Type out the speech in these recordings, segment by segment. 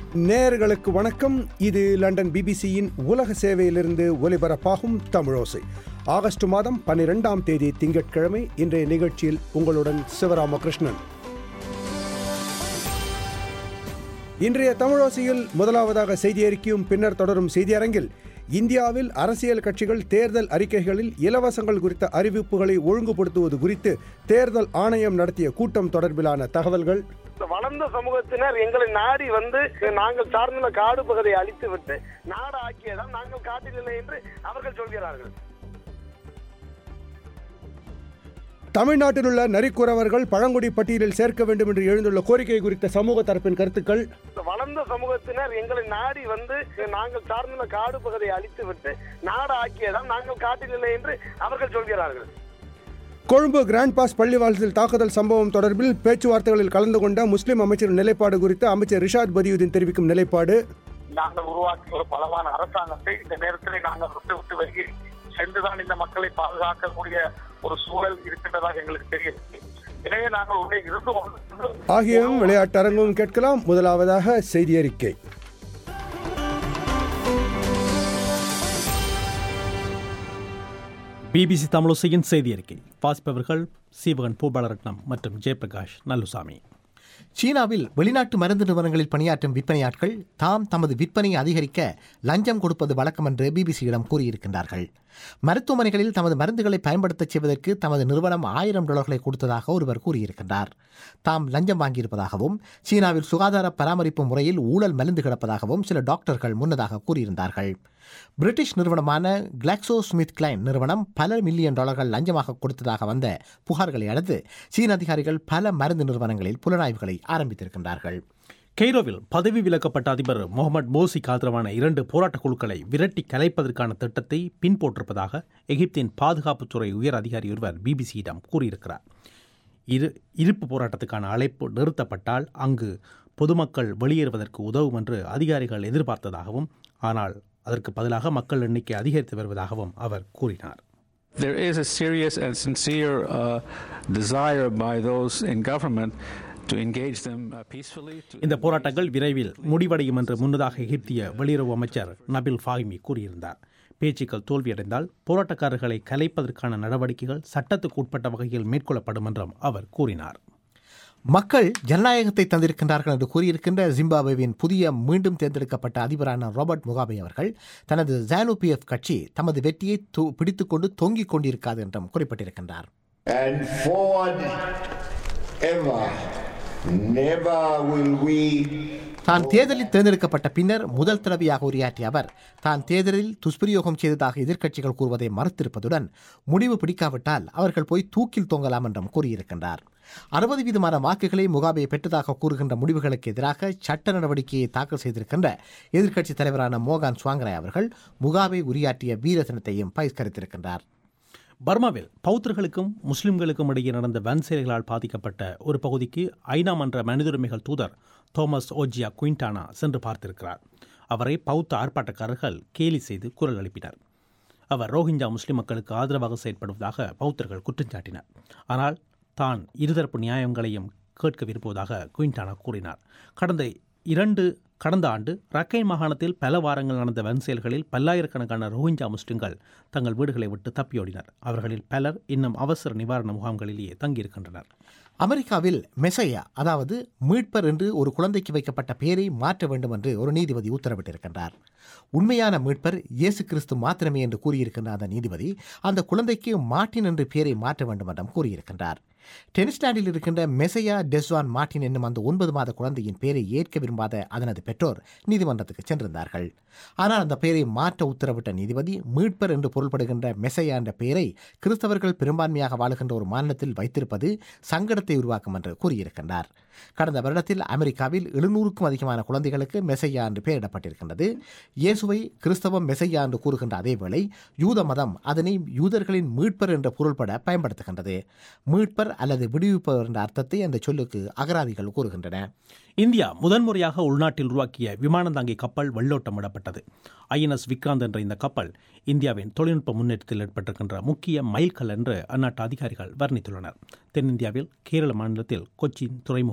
நேயர்களுக்கு வணக்கம் இது லண்டன் பிபிசியின் உலக சேவையிலிருந்து ஒலிபரப்பாகும் தமிழோசை ஆகஸ்ட் மாதம் பன்னிரெண்டாம் தேதி திங்கட்கிழமை இன்றைய நிகழ்ச்சியில் உங்களுடன் சிவராமகிருஷ்ணன் இன்றைய தமிழோசையில் முதலாவதாக செய்தி அறிக்கையும் பின்னர் தொடரும் செய்தியரங்கில் இந்தியாவில் அரசியல் கட்சிகள் தேர்தல் அறிக்கைகளில் இலவசங்கள் குறித்த அறிவிப்புகளை ஒழுங்குபடுத்துவது குறித்து தேர்தல் ஆணையம் நடத்திய கூட்டம் தொடர்பிலான தகவல்கள் இந்த வளர்ந்த சமூகத்தினர் எங்களை நாடி வந்து நாங்கள் சார்ந்துள்ள காடு பகுதியை அழித்து விட்டு நாடு ஆக்கியதால் நாங்கள் காட்டில் இல்லை என்று அவர்கள் சொல்கிறார்கள் தமிழ்நாட்டில் உள்ள நரிக்குறவர்கள் பழங்குடி பட்டியலில் சேர்க்க வேண்டும் என்று எழுந்துள்ள கோரிக்கை குறித்த சமூக தரப்பின் கருத்துக்கள் இந்த வளர்ந்த சமூகத்தினர் எங்களை நாடி வந்து நாங்கள் சார்ந்துள்ள காடு பகுதியை அழித்து விட்டு நாடு ஆக்கியதால் நாங்கள் காட்டில் இல்லை என்று அவர்கள் சொல்கிறார்கள் கொழும்பு கிராண்ட் பாஸ் பள்ளிவாசல் தாக்குதல் சம்பவம் தொடர்பில் பேச்சுவார்த்தைகளில் கலந்து கொண்ட முஸ்லிம் அமைச்சர் நிலைப்பாடு குறித்து அமைச்சர் ரிஷாத் பதியுதீன் தெரிவிக்கும் நிலைப்பாடு நாங்கள் உருவாக்கிய ஒரு பலமான அரசாங்கத்தை இந்த நேரத்தில் நாங்கள் விட்டு விட்டு வருகிறோம் சென்றுதான் இந்த மக்களை பாதுகாக்கக்கூடிய ஒரு சூழல் இருக்கின்றதாக எங்களுக்கு தெரியும் எனவே நாங்கள் உள்ளே இருந்து கொண்டு ஆகியவும் விளையாட்டரங்கும் கேட்கலாம் முதலாவதாக செய்தி அறிக்கை பிபிசி தமிழோசையின் செய்தி அறிக்கை வாசிப்பவர்கள் சீவகன் பூபாலரட்னம் மற்றும் ஜெயபிரகாஷ் நல்லுசாமி சீனாவில் வெளிநாட்டு மருந்து நிறுவனங்களில் பணியாற்றும் விற்பனையாட்கள் தாம் தமது விற்பனையை அதிகரிக்க லஞ்சம் கொடுப்பது வழக்கம் என்று பிபிசியிடம் கூறியிருக்கின்றார்கள் மருத்துவமனைகளில் தமது மருந்துகளை பயன்படுத்தச் செய்வதற்கு தமது நிறுவனம் ஆயிரம் டாலர்களை கொடுத்ததாக ஒருவர் கூறியிருக்கின்றார் தாம் லஞ்சம் வாங்கியிருப்பதாகவும் சீனாவில் சுகாதார பராமரிப்பு முறையில் ஊழல் மலிந்து கிடப்பதாகவும் சில டாக்டர்கள் முன்னதாக கூறியிருந்தார்கள் பிரிட்டிஷ் நிறுவனமான கிளாக்ஸோ ஸ்மித் கிளைன் நிறுவனம் பல மில்லியன் டாலர்கள் லஞ்சமாக கொடுத்ததாக வந்த புகார்களை அடுத்து சீன அதிகாரிகள் பல மருந்து நிறுவனங்களில் புலனாய்வுகளை ஆரம்பித்திருக்கின்றார்கள் கெய்ரோவில் பதவி விலக்கப்பட்ட அதிபர் முகமது மோசிக்கு ஆதரவான இரண்டு போராட்டக் குழுக்களை விரட்டி கலைப்பதற்கான திட்டத்தை பின்பற்றிருப்பதாக எகிப்தின் பாதுகாப்புத்துறை உயர் அதிகாரி ஒருவர் பிபிசியிடம் கூறியிருக்கிறார் இரு இருப்பு போராட்டத்துக்கான அழைப்பு நிறுத்தப்பட்டால் அங்கு பொதுமக்கள் வெளியேறுவதற்கு உதவும் என்று அதிகாரிகள் எதிர்பார்த்ததாகவும் ஆனால் அதற்கு பதிலாக மக்கள் எண்ணிக்கை அதிகரித்து வருவதாகவும் அவர் கூறினார் There is a serious and sincere uh, desire by those in government to engage them uh, peacefully. To இந்த போராட்டங்கள் விரைவில் முடிவடையும் என்று முன்னதாக எகிப்திய வெளியுறவு அமைச்சர் நபில் ஃபாஹிமி கூறியிருந்தார் பேச்சுக்கள் தோல்வியடைந்தால் போராட்டக்காரர்களை கலைப்பதற்கான நடவடிக்கைகள் சட்டத்துக்கு உட்பட்ட வகையில் மேற்கொள்ளப்படும் என்றும் அவர் கூறினார் மக்கள் ஜனநாயகத்தை தந்திருக்கின்றார்கள் என்று கூறியிருக்கின்ற ஜிம்பாப்வேவின் புதிய மீண்டும் தேர்ந்தெடுக்கப்பட்ட அதிபரான ராபர்ட் முகாபே அவர்கள் தனது ஜானு பிஎஃப் கட்சி தமது வெற்றியை து- பிடித்துக்கொண்டு தொங்கிக் கொண்டிருக்காது என்றும் குறிப்பிட்டிருக்கின்றார் And forward ever, never will we தான் தேர்தலில் தேர்ந்தெடுக்கப்பட்ட பின்னர் முதல் தடவையாக உரையாற்றிய அவர் தான் தேர்தலில் துஷ்பிரயோகம் செய்ததாக எதிர்க்கட்சிகள் கூறுவதை மறுத்திருப்பதுடன் முடிவு பிடிக்காவிட்டால் அவர்கள் போய் தூக்கில் தொங்கலாம் என்றும் கூறியிருக்கின்றார் அறுபது வீதமான வாக்குகளை முகாபே பெற்றதாக கூறுகின்ற முடிவுகளுக்கு எதிராக சட்ட நடவடிக்கையை தாக்கல் செய்திருக்கின்ற எதிர்க்கட்சித் தலைவரான மோகான் சுவாங்கராய் அவர்கள் முகாபே உரையாற்றிய வீர தினத்தையும் பகிஷ்கரித்திருக்கின்றார் பர்மாவில் பௌத்தர்களுக்கும் முஸ்லிம்களுக்கும் இடையே நடந்த வன்செயல்களால் பாதிக்கப்பட்ட ஒரு பகுதிக்கு ஐநா மன்ற மனித உரிமைகள் தூதர் தோமஸ் ஓஜியா குயின்டானா சென்று பார்த்திருக்கிறார் அவரை பௌத்த ஆர்ப்பாட்டக்காரர்கள் கேலி செய்து குரல் எழுப்பினர் அவர் ரோஹிஞ்சா முஸ்லிம் மக்களுக்கு ஆதரவாக செயல்படுவதாக பௌத்தர்கள் குற்றம் சாட்டினர் ஆனால் தான் இருதரப்பு நியாயங்களையும் கேட்க விரும்புவதாக குயின்டானா கூறினார் கடந்த இரண்டு கடந்த ஆண்டு ரக்கைன் மாகாணத்தில் பல வாரங்கள் நடந்த வன்செயல்களில் பல்லாயிரக்கணக்கான ரோஹிஞ்சா முஸ்லிம்கள் தங்கள் வீடுகளை விட்டு தப்பியோடினர் அவர்களில் பலர் இன்னும் அவசர நிவாரண முகாம்களிலேயே தங்கியிருக்கின்றனர் அமெரிக்காவில் மெசையா அதாவது மீட்பர் என்று ஒரு குழந்தைக்கு வைக்கப்பட்ட பெயரை மாற்ற வேண்டும் என்று ஒரு நீதிபதி உத்தரவிட்டிருக்கின்றார் உண்மையான மீட்பர் இயேசு கிறிஸ்து மாத்திரமே என்று கூறியிருக்கின்ற அந்த நீதிபதி அந்த குழந்தைக்கு மார்ட்டின் என்று பெயரை மாற்ற வேண்டும் என்றும் கூறியிருக்கின்றார் டெனிஸ்டாண்டில் இருக்கின்ற மெசையா டெஸ்வான் மார்ட்டின் என்னும் அந்த ஒன்பது மாத குழந்தையின் பெயரை ஏற்க விரும்பாத அதனது பெற்றோர் நீதிமன்றத்துக்கு சென்றிருந்தார்கள் ஆனால் அந்த பெயரை மாற்ற உத்தரவிட்ட நீதிபதி மீட்பர் என்று பொருள்படுகின்ற மெசையா என்ற பெயரை கிறிஸ்தவர்கள் பெரும்பான்மையாக வாழுகின்ற ஒரு மாநிலத்தில் வைத்திருப்பது சங்கடத்தை உருவாக்கும் என்று கூறியிருக்கின்றார் கடந்த வருடத்தில் அமெரிக்காவில் எழுநூறுக்கும் அதிகமான குழந்தைகளுக்கு மெசையா என்று பெயரிடப்பட்டிருக்கின்றது இயேசுவை கிறிஸ்தவம் மெசையா என்று கூறுகின்ற அதேவேளை யூத மதம் அதனை யூதர்களின் மீட்பர் என்ற பொருள்பட பயன்படுத்துகின்றது மீட்பர் அல்லது விடுவிப்பவர் என்ற அர்த்தத்தை அந்த சொல்லுக்கு அகராதிகள் கூறுகின்றன இந்தியா முதன்முறையாக உள்நாட்டில் உருவாக்கிய விமானந்தாங்கி கப்பல் வெள்ளோட்டம் விடப்பட்டது ஐஎன்எஸ் விக்ராந்த் என்ற இந்த கப்பல் இந்தியாவின் தொழில்நுட்ப முன்னேற்றத்தில் ஏற்பட்டிருக்கின்ற முக்கிய மைல்கல் என்று அந்நாட்டு அதிகாரிகள் வர்ணித்துள்ளனர் தென்னிந்தியாவில் கேரள மாநிலத்தில் கொச்சின் துறைமுக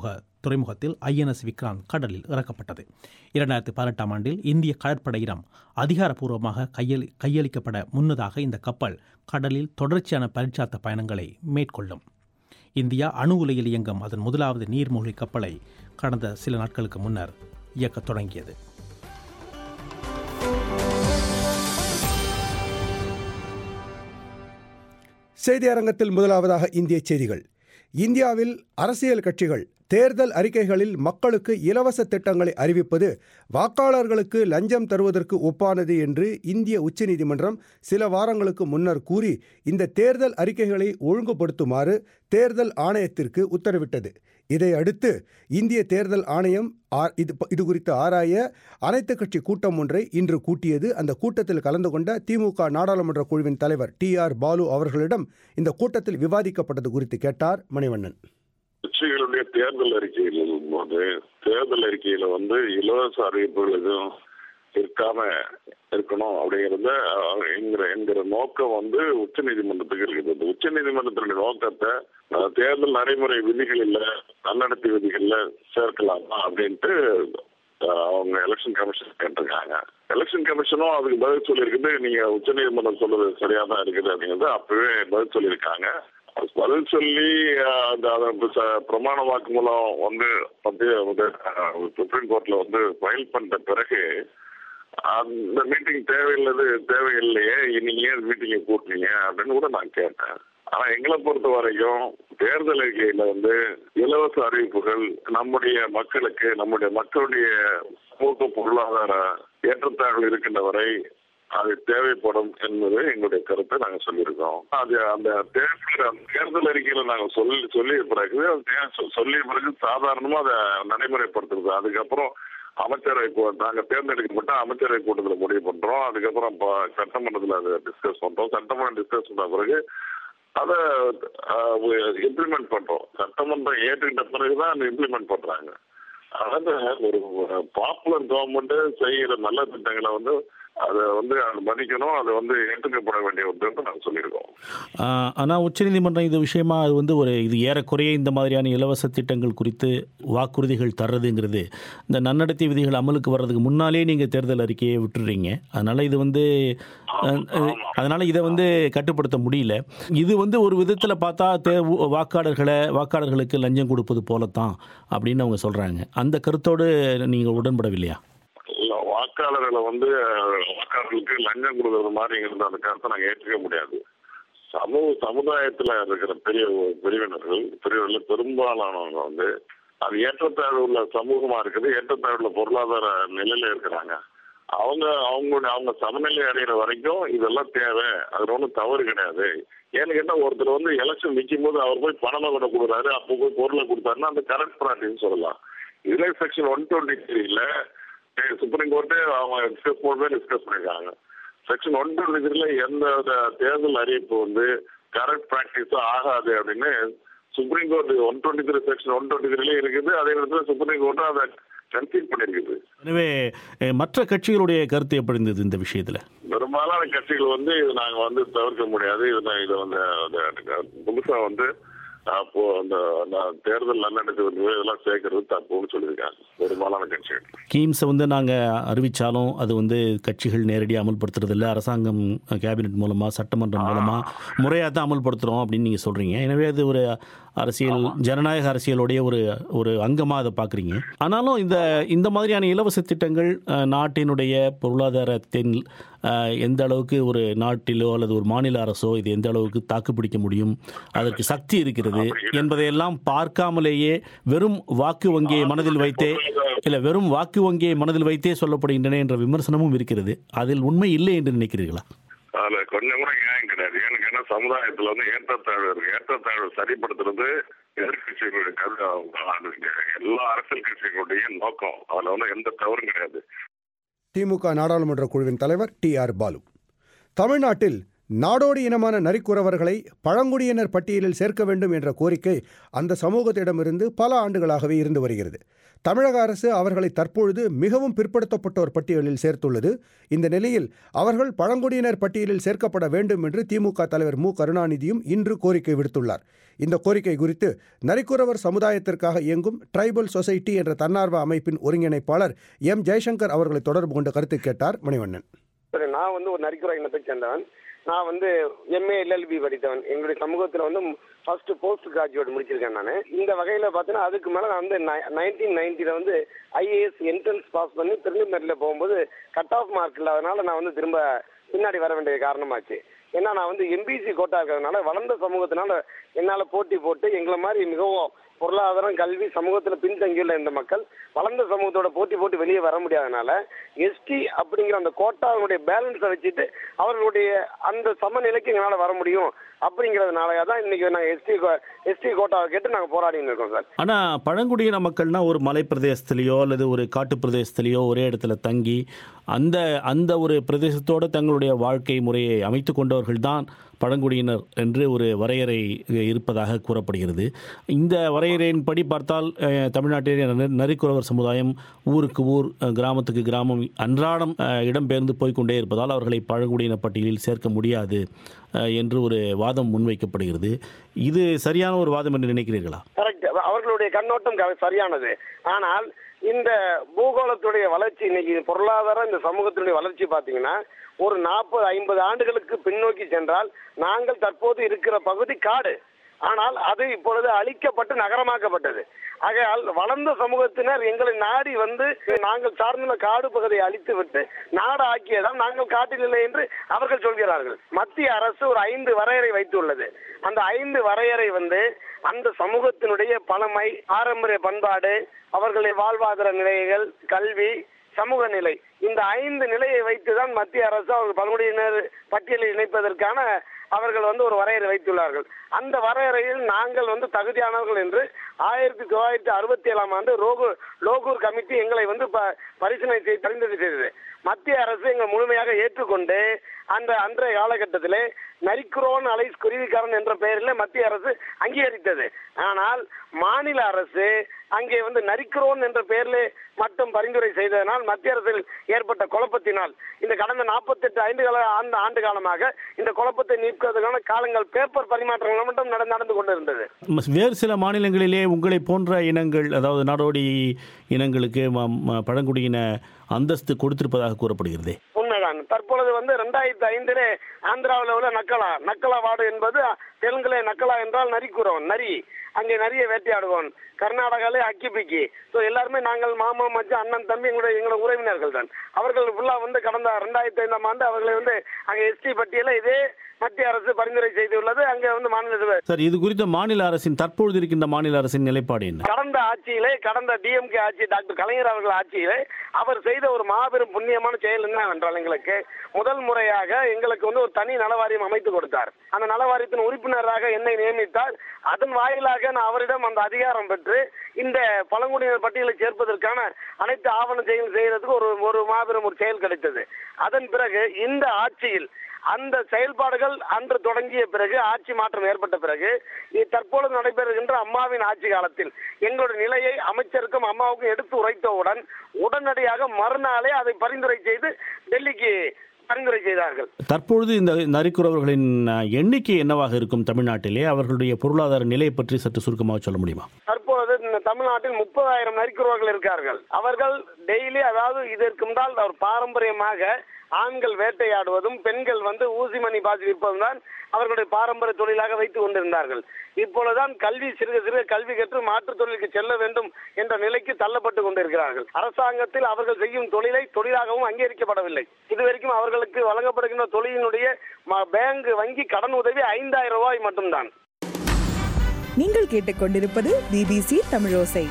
துறைமுகத்தில் ஐஎன்எஸ் விக்ராந்த் கடலில் இறக்கப்பட்டது இரண்டாயிரத்தி பதினெட்டாம் ஆண்டில் இந்திய கடற்படையிடம் அதிகாரப்பூர்வமாக கையளி கையளிக்கப்பட முன்னதாக இந்த கப்பல் கடலில் தொடர்ச்சியான பரீட்சார்த்த பயணங்களை மேற்கொள்ளும் இந்தியா அணு உலையில் இயங்கும் அதன் முதலாவது நீர்மூழ்கி கப்பலை கடந்த சில நாட்களுக்கு முன்னர் இயக்கத் தொடங்கியது செய்தி அரங்கத்தில் முதலாவதாக இந்திய செய்திகள் இந்தியாவில் அரசியல் கட்சிகள் தேர்தல் அறிக்கைகளில் மக்களுக்கு இலவச திட்டங்களை அறிவிப்பது வாக்காளர்களுக்கு லஞ்சம் தருவதற்கு ஒப்பானது என்று இந்திய உச்சநீதிமன்றம் சில வாரங்களுக்கு முன்னர் கூறி இந்த தேர்தல் அறிக்கைகளை ஒழுங்குபடுத்துமாறு தேர்தல் ஆணையத்திற்கு உத்தரவிட்டது இதை அடுத்து இந்திய தேர்தல் ஆணையம் ஆ- இது இது குறித்து ஆராய அனைத்து கட்சி கூட்டம் ஒன்றை இன்று கூட்டியது அந்த கூட்டத்தில் கலந்து கொண்ட திமுக நாடாளுமன்ற குழுவின் தலைவர் டி ஆர் பாலு அவர்களிடம் இந்த கூட்டத்தில் விவாதிக்கப்பட்டது குறித்து கேட்டார் மணிவண்ணன் கட்சிகளுடைய தேர்தல் அறிக்கையில் போது தேர்தல் அறிக்கையில வந்து இலவச அறிவிப்புகள் எதுவும் இருக்காம இருக்கணும் அப்படிங்கறத அஹ், என்கிற என்கிற நோக்கம் வந்து உச்ச நீதிமன்றத்துக்கு இருக்குது இந்த உச்ச நீதிமன்றத்தினுடைய நோக்கத்தை அஹ், தேர்தல் நடைமுறை விதிகளில் நன்னடத்தை விதிகள்ல சேர்க்கலாமா அப்படின்ட்டு அஹ், அவங்க எலெக்ஷன் கமிஷன் கேட்டிருக்காங்க எலெக்ஷன் கமிஷனும் அதுக்கு பதில் சொல்லியிருக்குது நீங்க உச்ச நீதிமன்றம் சொல்றது சரியா தான் இருக்குது அப்படிங்கிறது அப்பவே பதில் சொல்லியிருக்காங்க அது பதில் சொல்லி அஹ், அந்த அந்த ச- பிரமாண வாக்குமூலம் வந்து மத்திய வந்து, அஹ், சுப்ரீம் கோர்ட்ல வந்து ஃபைல் பண்ண பிறகு அந்த மீட்டிங் தேவையில்லது தேவையில்லையே நீங்க ஏன் மீட்டிங்கை கூட்டினீங்க அப்படின்னு கூட நான் கேட்டேன் ஆனா எங்களை பொறுத்த வரைக்கும் தேர்தல் அறிக்கையில வந்து இலவச அறிவிப்புகள் நம்முடைய மக்களுக்கு நம்முடைய மக்களுடைய சமூக பொருளாதார ஏற்றத்தாழ்வு இருக்கின்ற வரை அது தேவைப்படும் என்பது எங்களுடைய கருத்தை நாங்க சொல்லியிருக்கோம் அது அந்த தேர்தல் அந்த தேர்தல் அறிக்கையில நாங்க சொல்லி சொல்லிய பிறகு அது தே- சொல்லிய பிறகு சாதாரணமா அதை நடைமுறைப்படுத்துறது அதுக்கப்புறம் அமைச்சரவை கூ- நாங்க தேர்ந்தெடுக்கப்பட்ட அமைச்சரவை கூட்டத்தில் முடிவு பண்றோம் அதுக்கப்புறம் இப்போ சட்டமன்றத்தில் அதை டிஸ்கஸ் பண்றோம் சட்டமன்றம் டிஸ்கஸ் பண்ண பிறகு அதை இம்ப்ளிமெண்ட் பண்றோம் சட்டமன்றம் ஏற்றுக்கிட்ட பிறகுதான் அதை இம்ப்ளிமெண்ட் பண்றாங்க அதாவது ஒரு பாப்புலர் கவர்மெண்ட் செய்கிற நல்ல திட்டங்களை வந்து அதை வந்து அது மதிக்கணும் அது வந்து ஏற்றுக்கப்பட வேண்டிய ஒன்று நாங்கள் சொல்லியிருக்கோம் ஆனால் உச்சநீதிமன்றம் இது விஷயமா அது வந்து ஒரு இது ஏறக்குறைய இந்த மாதிரியான இலவச திட்டங்கள் குறித்து வாக்குறுதிகள் தர்றதுங்கிறது இந்த நன்னடத்தை விதிகள் அமலுக்கு வர்றதுக்கு முன்னாலே நீங்கள் தேர்தல் அறிக்கையை விட்டுறீங்க அதனால் இது வந்து அதனால் இதை வந்து கட்டுப்படுத்த முடியல இது வந்து ஒரு விதத்தில் பார்த்தா தே வாக்காளர்களை வாக்காளர்களுக்கு லஞ்சம் கொடுப்பது போலத்தான் அப்படின்னு அவங்க சொல்கிறாங்க அந்த கருத்தோடு நீங்கள் உடன்படவில்லையா இல்ல வாக்காளர்களை வந்து அஹ், வாக்காளர்களுக்கு லஞ்சம் கொடுக்கறது மாதிரிங்கிறது அந்த கருத்தை நாங்கள் ஏற்றுக்க முடியாது சமூக சமுதாயத்துல இருக்கிற பெரிய பிரிவினர்கள் பிரிவினர்கள் பெரும்பாலானவங்க வந்து அது ஏற்றத்தாழ்வு உள்ள சமூகமா இருக்குது ஏற்றத்தாழ்வுள்ள பொருளாதார நிலையில இருக்கிறாங்க அவங்க அவங்களுடைய அவங்க சமநிலை அடைகிற வரைக்கும் இதெல்லாம் தேவை அது ஒன்றும் தவறு கிடையாது ஏன்னு கேட்டா ஒருத்தர் வந்து எலெக்ஷன் நிற்கும் போது அவர் போய் பணமா கூட கொடுக்குறாரு அப்போ போய் பொருளை கொடுத்தாருன்னா அந்த கரண்ட் ப்ராக்டிஸ் சொல்லலாம் இதுல செக்ஷன் ஒன் டுவெண்ட்டி த்ரீல சுப்ரீம் கோர்ட்டு அவங்க டிஸ்கஸ் போட்டு டிஸ்கஸ் பண்ணிருக்காங்க செக்ஷன் ஒன் டுவெண்ட்டி த்ரீல எந்த வித தேர்தல் அறிவிப்பு வந்து கரண்ட் ப்ராக்டிஸும் ஆகாது அப்படின்னு supreme court one twenty three section one twenty த்ரீல இருக்குது அதே நேரத்தில் சுப்ரீம் கோர்ட்டும் அதை கன்சீட் பண்ணிருக்குது எனவே அஹ், மற்ற கட்சிகளுடைய கருத்து எப்படி இருந்தது இந்த விஷயத்தில் பெரும்பாலான கட்சிகள் வந்து இது நாங்க வந்து தவிர்க்க முடியாது இது நான் இதை வந்து அது புதுசா வந்து அப்போ அந்த அந்த தேர்தல் நன்னடத்தை வந்து இதெல்லாம் சேர்க்கறது தப்புன்னு சொல்லியிருக்காங்க பெரும்பாலான கட்சிகள் ஸ்கீம்ஸை வந்து நாங்கள் அறிவித்தாலும் அது வந்து கட்சிகள் நேரடியாக அமல்படுத்துறதில்ல அரசாங்கம் கேபினெட் மூலமாக சட்டமன்றம் மூலமாக முறையாக தான் அமல்படுத்துகிறோம் அப்படின்னு நீங்கள் சொல்கிறீங்க எனவே அது ஒரு அரசியல் ஜனநாயக அரசியலுடைய ஒரு ஒரு அங்கமாக அதை பார்க்குறீங்க ஆனாலும் இந்த இந்த மாதிரியான இலவச திட்டங்கள் அஹ், நாட்டினுடைய பொருளாதாரத்தின் அஹ், எந்த அளவுக்கு ஒரு நாட்டிலோ அல்லது ஒரு மாநில அரசோ இது எந்த அளவுக்கு தாக்குப்பிடிக்க முடியும் அதற்கு சக்தி இருக்கிறது என்பதையெல்லாம் பார்க்காமலேயே வெறும் வாக்கு வங்கியை மனதில் வைத்தே இல்லை வெறும் வாக்கு வங்கியை மனதில் வைத்தே சொல்லப்படுகின்றன என்ற விமர்சனமும் இருக்கிறது அதில் உண்மை இல்லை என்று நினைக்கிறீர்களா அதுல கொஞ்சம் கூட நியாயம் கிடையாது ஏன்னு கேட்டா சமுதாயத்துல வந்து ஏற்றத்தாழ்வு இருக்கு ஏற்றத்தாழ்வு சரிப்படுத்துறது எதிர்கட்சிகளுடைய கருத்து அவங்க எல்லா அரசியல் கட்சிகளுடைய நோக்கம் அதுல வந்து எந்த தவறும் கிடையாது திமுக நாடாளுமன்ற குழுவின் தலைவர் டி ஆர் பாலு தமிழ்நாட்டில் நாடோடி இனமான நரிக்குறவர்களை பழங்குடியினர் பட்டியலில் சேர்க்க வேண்டும் என்ற கோரிக்கை அந்த சமூகத்திடமிருந்து பல ஆண்டுகளாகவே இருந்து வருகிறது தமிழக அரசு அவர்களை தற்பொழுது மிகவும் பிற்படுத்தப்பட்டோர் பட்டியலில் சேர்த்துள்ளது இந்த நிலையில் அவர்கள் பழங்குடியினர் பட்டியலில் சேர்க்கப்பட வேண்டும் என்று திமுக தலைவர் மு கருணாநிதியும் இன்று கோரிக்கை விடுத்துள்ளார் இந்த கோரிக்கை குறித்து நரிக்குறவர் சமுதாயத்திற்காக இயங்கும் ட்ரைபல் சொசைட்டி என்ற தன்னார்வ அமைப்பின் ஒருங்கிணைப்பாளர் எம் ஜெய்சங்கர் அவர்களை தொடர்பு கொண்டு கருத்து கேட்டார் மணிவண்ணன் சரி நான் வந்து ஒரு நரிக்குற இனத்தை சேர்ந்தவன் நான் வந்து எம்ஏ எல்எல்பி படித்தவன் எங்களுடைய சமூகத்தில் வந்து ஃபர்ஸ்ட் போஸ்ட் கிராஜுவேட் முடிச்சிருக்கேன் நான் இந்த வகையில் பார்த்தீங்கன்னா அதுக்கு மேலே நான் வந்து நைன்டீன் நைன்ட்டியில் வந்து ஐஏஎஸ் என்ட்ரன்ஸ் பாஸ் பண்ணி பிரிலிமினரியில் போகும்போது கட் ஆஃப் மார்க் இல்லாதனால நான் வந்து திரும்ப பின்னாடி வர வேண்டிய காரணமாச்சு ஏன்னா நான் வந்து எம்பிசி கோட்டா இருக்கிறதுனால வளர்ந்த சமூகத்தினால என்னால் போட்டி போட்டு எங்களை மாதிரி மிகவும் பொருளாதாரம் கல்வி சமூகத்தில் பின்தங்கியுள்ள இந்த மக்கள் வளர்ந்த சமூகத்தோட போட்டி போட்டு வெளியே வர முடியாதனால எஸ்டி அப்படிங்கிற அந்த கோட்டாவுடைய பேலன்ஸை வச்சுட்டு அவர்களுடைய அந்த சமநிலைக்கு எங்களால் வர முடியும் அப்படிங்கிறதுனால தான் இன்னைக்கு நாங்கள் எஸ்டி எஸ்டி கோட்டாவை கேட்டு நாங்கள் போராடின்னு இருக்கோம் சார் ஆனால் பழங்குடியின மக்கள்னா ஒரு மலை பிரதேசத்துலேயோ அல்லது ஒரு காட்டு பிரதேசத்துலேயோ ஒரே இடத்துல தங்கி அந்த அந்த ஒரு பிரதேசத்தோட தங்களுடைய வாழ்க்கை முறையை அமைத்து கொண்டவர்கள் தான் பழங்குடியினர் என்று ஒரு வரையறை இருப்பதாக கூறப்படுகிறது இந்த வரையறையின்படி பார்த்தால் அஹ், தமிழ்நாட்டில் நரி- நரிக்குறவர் சமுதாயம் ஊருக்கு ஊர் அஹ், கிராமத்துக்கு கிராமம் அன்றாடம் அஹ், இடம்பெயர்ந்து போய்க்கொண்டே இருப்பதால் அவர்களை பழங்குடியின பட்டியலில் சேர்க்க முடியாது அஹ், என்று ஒரு வாதம் முன்வைக்கப்படுகிறது இது சரியான ஒரு வாதம் என்று நினைக்கிறீர்களா கரெக்ட் அவர்களுடைய கண்ணோட்டம் க- சரியானது ஆனால் இந்த பூகோளத்துடைய வளர்ச்சி இன்னைக்கு பொருளாதாரம் இந்த சமூகத்தினுடைய வளர்ச்சி பார்த்தீங்கன்னா ஒரு நாற்பது ஐம்பது ஆண்டுகளுக்கு பின்னோக்கி சென்றால் நாங்கள் தற்போது இருக்கிற பகுதி காடு ஆனால் அது இப்பொழுது அழிக்கப்பட்டு நகரமாக்கப்பட்டது ஆகையால் வளர்ந்த சமூகத்தினர் எங்களை நாடி வந்து நாங்கள் சார்ந்துள்ள காடு பகுதியை அழித்து விட்டு நாடு ஆக்கியதால் நாங்கள் காட்டில் இல்லை என்று அவர்கள் சொல்கிறார்கள் மத்திய அரசு ஒரு ஐந்து வரையறை வைத்துள்ளது அந்த ஐந்து வரையறை வந்து அந்த சமூகத்தினுடைய பழமை பாரம்பரிய பண்பாடு அவர்களுடைய வாழ்வாதார நிலைகள் கல்வி சமூக நிலை இந்த ஐந்து நிலையை வைத்துதான் மத்திய அரசு அவர்கள் பழங்குடியினர் பட்டியலில் இணைப்பதற்கான அவர்கள் வந்து ஒரு வரையறை வைத்துள்ளார்கள் அந்த வரையறையில் நாங்கள் வந்து தகுதியானவர்கள் என்று ஆயிரத்தி தொள்ளாயிரத்தி அறுபத்தி ஏழாம் ஆண்டு ரோகூர் லோகூர் கமிட்டி எங்களை வந்து ப- பரிசீலனை செய்து பரிந்துரை செய்தது மத்திய அரசு எங்களை முழுமையாக ஏற்றுக்கொண்டு அந்த அன்றைய காலகட்டத்திலே நரிக்குரோன் அலைஸ் குருவிக்காரன் என்ற பெயரில் மத்திய அரசு அங்கீகரித்தது ஆனால் மாநில அரசு அங்கே வந்து நரிக்குரோன் என்ற பெயரில் மட்டும் பரிந்துரை செய்ததனால் மத்திய அரசில் ஏற்பட்ட குழப்பத்தினால் இந்த கடந்த நாற்பத்தெட்டு ஐந்து கால ஆண்டு ஆண்டு காலமாக இந்த குழப்பத்தை நீக்குவதற்கான காலங்கள் பேப்பர் பரிமாற்றங்கள் மட்டும் நட- நடந்து கொண்டிருந்தது ம- வேறு சில மாநிலங்களிலே உங்களை போன்ற இனங்கள் அதாவது நாடோடி இனங்களுக்கு ம- ம- பழங்குடியின அந்தஸ்து கொடுத்திருப்பதாக கூறப்படுகிறது உண்மைதான் தற்பொழுது வந்து ரெண்டாயிரத்தி ஐந்திலே ஆந்திராவில் உள்ள நக்கலா நக்கலா வார்டு என்பது தெலுங்குல நக்கலா என்றால் நரிக்குறவன் நரி அங்கே நிறைய வேட்டையாடுவோம் கர்நாடகாலே அக்கிபிக்கி ஸோ எல்லாருமே நாங்கள் மாமா மச்சான் அண்ணன் தம்பி எங்களுடைய எங்களோட உறவினர்கள் தான் அவர்கள் ஃபுல்லாக வந்து கடந்த ரெண்டாயிரத்தி ஐந்தாம் ஆண்டு அவர்களை வந்து அங்கே எஸ்டி பட்டியலில் இதே மத்திய அரசு பரிந்துரை செய்துள்ளது அங்கே வந்து மாநில சபை- சார் இது குறித்த மாநில அரசின் தற்பொழுது இருக்கின்ற மாநில அரசின் நிலைப்பாடு என்ன கடந்த ஆட்சியிலே கடந்த டிஎம்கே ஆட்சி டாக்டர் கலைஞர் அவர்கள் ஆட்சியிலே அவர் செய்த ஒரு மாபெரும் புண்ணியமான செயல் என்னவென்றால் எங்களுக்கு முதல் முறையாக எங்களுக்கு வந்து ஒரு தனி நலவாரியம் அமைத்து கொடுத்தார் அந்த நலவாரியத்தின் உறுப்பினராக என்னை நியமித்தார் அதன் வாயிலாக நான் அவரிடம் அந்த அதிகாரம் பெற்று இந்த பழங்குடியினர் பட்டியலை சேர்ப்பதற்கான அனைத்து ஆவண செயல் செய்யறதுக்கு ஒரு ஒரு மாபெரும் ஒரு செயல் கிடைத்தது அதன் பிறகு இந்த ஆட்சியில் அந்த செயல்பாடுகள் அன்று தொடங்கிய பிறகு ஆட்சி மாற்றம் ஏற்பட்ட பிறகு இ- தற்பொழுது நடைபெறுகின்ற அம்மாவின் ஆட்சி காலத்தில் எங்களுடைய நிலையை அமைச்சருக்கும் அம்மாவுக்கும் எடுத்து உரைத்தவுடன் உடனடியாக மறுநாளே அதை பரிந்துரை செய்து டெல்லிக்கு பரிந்துரை செய்தார்கள் தற்பொழுது இந்த நரிக்குறவர்களின் அஹ், எண்ணிக்கை என்னவாக இருக்கும் தமிழ்நாட்டிலே அவர்களுடைய பொருளாதார நிலை பற்றி சற்று சுருக்கமாக சொல்ல முடியுமா தற்பொழுது இந்த தமிழ்நாட்டில் முப்பதாயிரம் நரிக்குறவர்கள் இருக்கார்கள் அவர்கள் டெய்லி அதாவது இதற்கு முன்னால் ஒரு பாரம்பரியமாக ஆண்கள் வேட்டையாடுவதும் பெண்கள் வந்து ஊசிமணி பாசி விற்பதும் தான் அவர்களுடைய பாரம்பரிய தொழிலாக வைத்துக் கொண்டிருந்தார்கள் இப்பொழுதுதான் கல்வி சிறுக சிறுக கல்வி கற்று மாற்றுத் தொழிலுக்கு செல்ல வேண்டும் என்ற நிலைக்கு தள்ளப்பட்டு கொண்டிருக்கிறார்கள் அரசாங்கத்தில் அவர்கள் செய்யும் தொழிலை தொழிலாகவும் அங்கீகரிக்கப்படவில்லை இதுவரைக்கும் அவர்களுக்கு வழங்கப்படுகின்ற தொழிலினுடைய ம- பேங்க் வங்கி கடன் உதவி ஐந்தாயிரம் ரூபாய் மட்டும்தான் நீங்கள் கேட்டுக்கொண்டிருப்பது பிபிசி தமிழோசை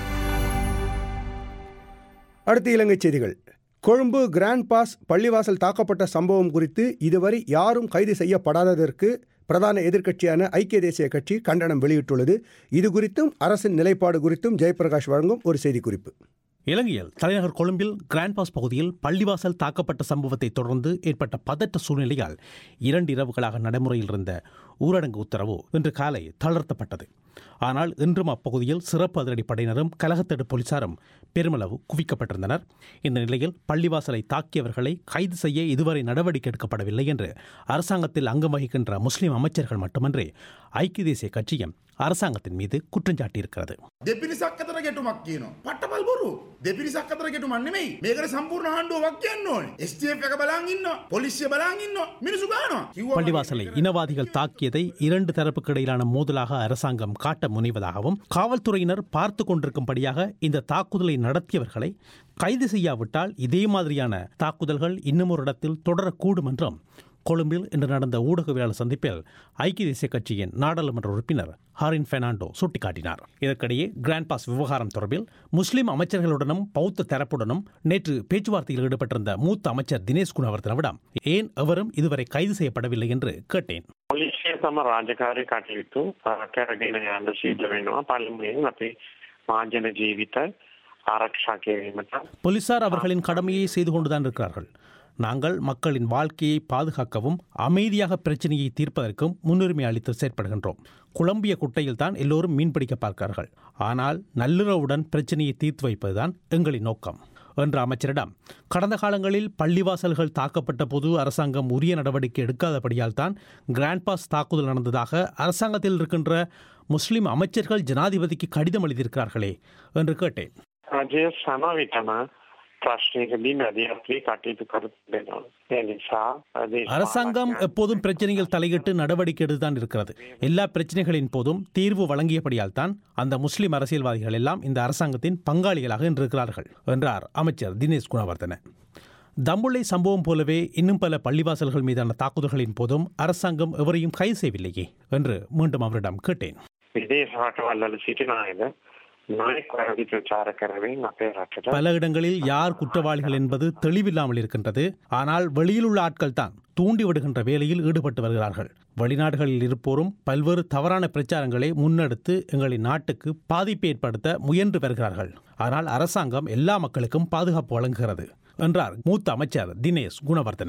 அடுத்து இலங்கை செய்திகள் கொழும்பு கிராண்ட் பாஸ் பள்ளிவாசல் தாக்கப்பட்ட சம்பவம் குறித்து இதுவரை யாரும் கைது செய்யப்படாததற்கு பிரதான எதிர்க்கட்சியான ஐக்கிய தேசிய கட்சி கண்டனம் வெளியிட்டுள்ளது இது குறித்தும் அரசின் நிலைப்பாடு குறித்தும் ஜெயபிரகாஷ் வழங்கும் ஒரு செய்திக்குறிப்பு இலங்கையில் தலைநகர் கொழும்பில் கிராண்ட் பாஸ் பகுதியில் பள்ளிவாசல் தாக்கப்பட்ட சம்பவத்தை தொடர்ந்து ஏற்பட்ட பதற்ற சூழ்நிலையால் இரண்டு இரவுகளாக நடைமுறையில் இருந்த ஊரடங்கு உத்தரவு இன்று காலை தளர்த்தப்பட்டது ஆனால் இன்றும் அப்பகுதியில் சிறப்பு அதிரடி படையினரும் கலகத்தடு போலீசாரும் பெருமளவு குவிக்கப்பட்டிருந்தனர் இந்த நிலையில் பள்ளிவாசலை தாக்கியவர்களை கைது செய்ய இதுவரை நடவடிக்கை எடுக்கப்படவில்லை என்று அரசாங்கத்தில் அங்கம் வகிக்கின்ற முஸ்லிம் அமைச்சர்கள் மட்டுமன்றி ஐக்கிய தேசிய கட்சியும் அரசாங்கத்தின் மீது குற்றஞ்சாட்டியிருக்கிறது දෙපිරිසක් අතර ගැටුමක් කියනවා. පට්ටපල් බොරු. දෙපිරිසක් අතර ගැටුමක් නෙමෙයි. මේකට සම්පූර්ණ ආණ්ඩුවක් කියන්න ඕනේ. STF එක බලන් ඉන්නවා. පොලිසිය බලන් ඉන්නවා. මිනිස්සු ගන්නවා. කිව්වම பள்ளிவாசலை இனவாதிகள் தாக்கியதை இரண்டு தரப்புக்கு இடையிலான மோதலாக அரசாங்கம் காட்ட முனைவதாகவும் காவல்துறையினர் பார்த்து கொண்டிருக்கும்படியாக இந்த தாக்குதலை நடத்தியவர்களை கைது செய்யாவிட்டால் இதே மாதிரியான தாக்குதல்கள் இன்னும் ஒரு இடத்தில் தொடரக்கூடும் என்றும் கொழும்பில் இன்று நடந்த ஊடகவியலாளர் சந்திப்பில் ஐக்கிய தேசிய கட்சியின் நாடாளுமன்ற உறுப்பினர் ஹாரின் பெர்னாண்டோ சுட்டிக்காட்டினார் இதற்கிடையே கிராண்ட் பாஸ் விவகாரம் தொடர்பில் முஸ்லிம் அமைச்சர்களுடனும் பௌத்த தரப்புடனும் நேற்று பேச்சுவார்த்தையில் ஈடுபட்டிருந்த மூத்த அமைச்சர் தினேஷ் குணவர்தனவிடம் ஏன் எவரும் இதுவரை கைது செய்யப்படவில்லை என்று கேட்டேன் පොලිසිය තම රාජකාරය කටයුතු අ, කරගෙන යන්න සිද්ධ වෙනවා පළමුවෙන් අපි මාජන ජීවිත ආරක්ෂා කිරීමට போலீசார் அவர்களின் கடமையை செய்து கொண்டுதான் இருக்கிறார்கள் நாங்கள் மக்களின் வாழ்க்கையை பாதுகாக்கவும் அமைதியாக பிரச்சனையை தீர்ப்பதற்கும் முன்னுரிமை அளித்து செயற்படுகின்றோம் குழம்பிய குட்டையில் தான் எல்லோரும் மீன்பிடிக்க பார்க்கிறார்கள் ஆனால் நல்லுறவுடன் பிரச்சனையை தீர்த்து வைப்பதுதான் எங்களின் நோக்கம் என்ற அமைச்சரிடம் கடந்த காலங்களில் பள்ளிவாசல்கள் தாக்கப்பட்ட போது அரசாங்கம் உரிய நடவடிக்கை எடுக்காதபடியால் தான் கிராண்ட் பாஸ் தாக்குதல் நடந்ததாக அரசாங்கத்தில் இருக்கின்ற முஸ்லிம் அமைச்சர்கள் ஜனாதிபதிக்கு கடிதம் எழுதியிருக்கிறார்களே என்று கேட்டேன் රජය සම විටම ප්‍රශ්නයකදී මැදිහත්වී කටයුතු කර දෙනවා. ඒ නිසා දේශපාලනඥයන් அரசாங்கம் எப்போதும் பிரச்சனையில் தலையிட்டு நடவடிக்கை எடுத்துதான் இருக்கிறது எல்லா பிரச்சனைகளின் போதும் தீர்வு வழங்கியபடியால் தான் அந்த முஸ்லிம் அரசியல்வாதிகள் எல்லாம் இந்த அரசாங்கத்தின் பங்காளிகளாக இருக்கிறார்கள் என்றார் அமைச்சர் தினேஷ் குணவர்தன தம்புள்ளை சம்பவம் போலவே இன்னும் பல பள்ளிவாசல்கள் மீதான தாக்குதல்களின் போதும் அரசாங்கம் எவரையும் கைது செய்யவில்லையே என்று மீண்டும் அவரிடம் கேட்டேன் විදේශ රටවල්වල සිටින අයද නොයෙක් වැරදි ප්‍රචාර කරමින් අපේ රටට பல இடங்களில் யார் குற்றவாளிகள் என்பது தெளிவில்லாமல் இருக்கின்றது ஆனால் வெளியில் உள்ள ஆட்கள் தான் தூண்டி விடுகின்ற வேலையில் ஈடுபட்டு வருகிறார்கள் வெளிநாடுகளில் இருப்போரும் பல்வேறு தவறான பிரச்சாரங்களை முன்னெடுத்து எங்களின் நாட்டுக்கு பாதிப்பை ஏற்படுத்த முயன்று வருகிறார்கள் ஆனால் அரசாங்கம் எல்லா மக்களுக்கும் பாதுகாப்பு வழங்குகிறது என்றார் மூத்த அமைச்சர் தினேஷ் குணவர்தன